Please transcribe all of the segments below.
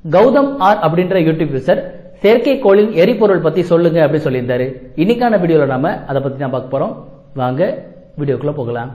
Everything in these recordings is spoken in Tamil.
கௌதம் ஆர் அப்படின்ற யூடியூப் யூசர் செயற்கைக்கோளின் எரிபொருள் பத்தி சொல்லுங்க அப்படின்னு சொல்லியிருந்தாரு இன்னைக்கான வீடியோல நாம அதை பத்தி தான் பார்க்க போறோம் வாங்க வீடியோக்குள்ள போகலாம்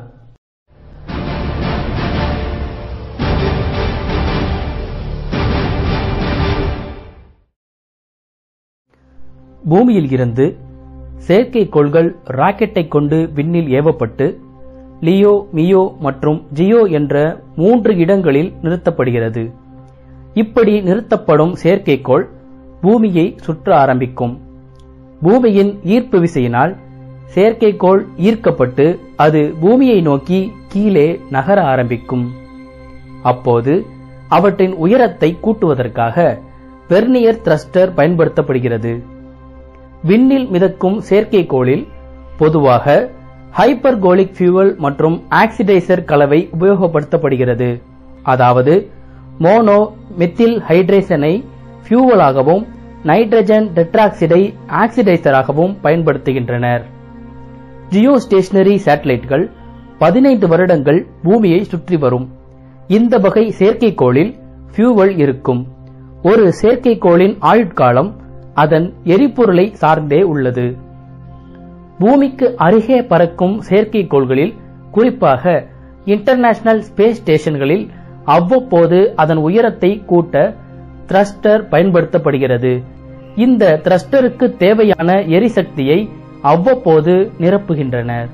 பூமியில் இருந்து செயற்கைக்கோள்கள் ராக்கெட்டை கொண்டு விண்ணில் ஏவப்பட்டு லியோ மியோ மற்றும் ஜியோ என்ற மூன்று இடங்களில் நிறுத்தப்படுகிறது இப்படி நிறுத்தப்படும் செயற்கைக்கோள் பூமியை சுற்ற ஆரம்பிக்கும் பூமியின் ஈர்ப்பு விசையினால் செயற்கைக்கோள் ஈர்க்கப்பட்டு அது பூமியை நோக்கி கீழே நகர ஆரம்பிக்கும் அப்போது அவற்றின் உயரத்தை கூட்டுவதற்காக வெர்னியர் த்ரஸ்டர் பயன்படுத்தப்படுகிறது விண்ணில் மிதக்கும் செயற்கைக்கோளில் பொதுவாக ஹைப்பர்கோலிக் ஃபியூவல் மற்றும் ஆக்சிடைசர் கலவை உபயோகப்படுத்தப்படுகிறது அதாவது மோனோ மெத்தில் ஹைட்ரேசனை ஃபியூவலாகவும் நைட்ரஜன் டெட்ராக்சைடை ஆக்சிடைசராகவும் பயன்படுத்துகின்றனர் ஜியோ ஸ்டேஷனரி சேட்டலைட்கள் பதினைந்து வருடங்கள் பூமியை சுற்றி வரும் இந்த வகை செயற்கைக்கோளில் ஃபியூவல் இருக்கும் ஒரு செயற்கைக்கோளின் ஆயுட்காலம் அதன் எரிபொருளை சார்ந்தே உள்ளது பூமிக்கு அருகே பறக்கும் செயற்கைக்கோள்களில் குறிப்பாக இன்டர்நேஷனல் ஸ்பேஸ் ஸ்டேஷன்களில் அவ்வப்போது அதன் உயரத்தை கூட்ட த்ரஸ்டர் பயன்படுத்தப்படுகிறது இந்த த்ரஸ்டருக்கு தேவையான எரிசக்தியை அவ்வப்போது நிரப்புகின்றனர்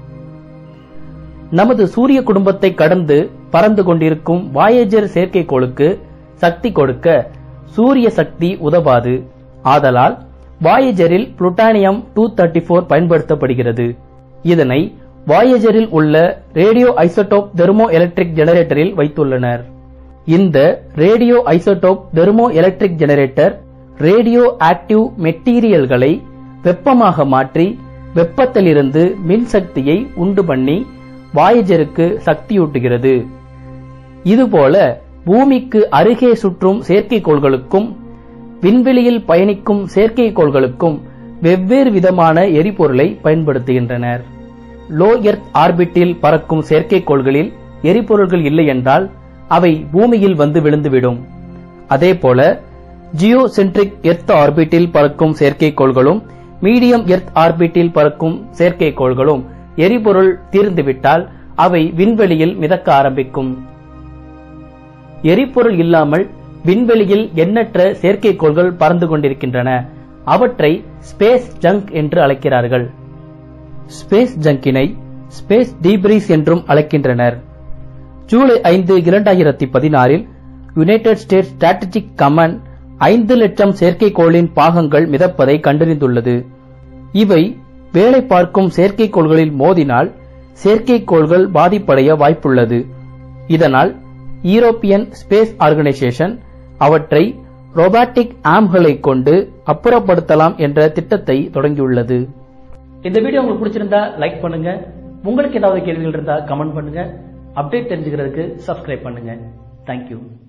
நமது சூரிய குடும்பத்தை கடந்து பறந்து கொண்டிருக்கும் வாயேஜர் செயற்கைக்கோளுக்கு சக்தி கொடுக்க சூரிய சக்தி உதவாது ஆதலால் வாயேஜரில் புளுட்டானியம் டூ தேர்ட்டி போர் பயன்படுத்தப்படுகிறது இதனை வாயேஜரில் உள்ள ரேடியோ ஐசோடோப் தெர்மோ எலக்ட்ரிக் ஜெனரேட்டரில் வைத்துள்ளனர் இந்த radioisotope thermoelectric generator radioactive மெட்டீரியல்களை வெப்பமாக மாற்றி வெப்பத்திலிருந்து மின்சக்தியை உண்டு பண்ணி வாயேஜருக்கு சக்தியூட்டுகிறது இதுபோல பூமிக்கு அருகே சுற்றும் செயற்கைக்கோள்களுக்கும் விண்வெளியில் பயணிக்கும் செயற்கைக்கோள்களுக்கும் வெவ்வேறு விதமான எரிபொருளை பயன்படுத்துகின்றனர் லோ எர்த் ஆர்பிட்டில் பறக்கும் செயற்கைக்கோள்களில் எரிபொருள்கள் இல்லை என்றால் அவை பூமியில் வந்து விழுந்துவிடும் அதேபோல ஜியோ சென்ட்ரிக் எர்த் ஆர்பிட்டில் பறக்கும் செயற்கைக்கோள்களும் மீடியம் எர்த் ஆர்பிட்டில் பறக்கும் செயற்கைக்கோள்களும் எரிபொருள் தீர்ந்துவிட்டால் அவை விண்வெளியில் மிதக்க ஆரம்பிக்கும் எரிபொருள் இல்லாமல் விண்வெளியில் எண்ணற்ற செயற்கைக்கோள்கள் பறந்து கொண்டிருக்கின்றன அவற்றை ஸ்பேஸ் ஜங்க் என்று அழைக்கிறார்கள் ஸ்பேஸ் ஜங்கினை ஸ்பேஸ் டீப்ரீஸ் என்றும் அழைக்கின்றனர் ஜூலை ஐந்து இரண்டாயிரத்தி பதினாறில் யுனைடெட் ஸ்டேட்ஸ் ஸ்ட்ராட்டஜிக் கமாண்ட் ஐந்து லட்சம் செயற்கைக்கோளின் பாகங்கள் மிதப்பதை கண்டறிந்துள்ளது இவை வேலை பார்க்கும் செயற்கைக்கோள்களில் மோதினால் செயற்கைக்கோள்கள் பாதிப்படைய வாய்ப்புள்ளது இதனால் யூரோப்பியன் ஸ்பேஸ் ஆர்கனைசேஷன் அவற்றை ரோபாட்டிக் ஆம்களை கொண்டு அப்புறப்படுத்தலாம் என்ற திட்டத்தை தொடங்கியுள்ளது இந்த வீடியோ உங்களுக்கு பிடிச்சிருந்தா லைக் பண்ணுங்க உங்களுக்கு ஏதாவது கேள்விகள் இருந்தா கமெண்ட் பண்ணுங்க அப்டேட் தெரிஞ்சுக்கிறதுக்கு சப்ஸ்கிரைப் பண்ணுங்க தேங்க்யூ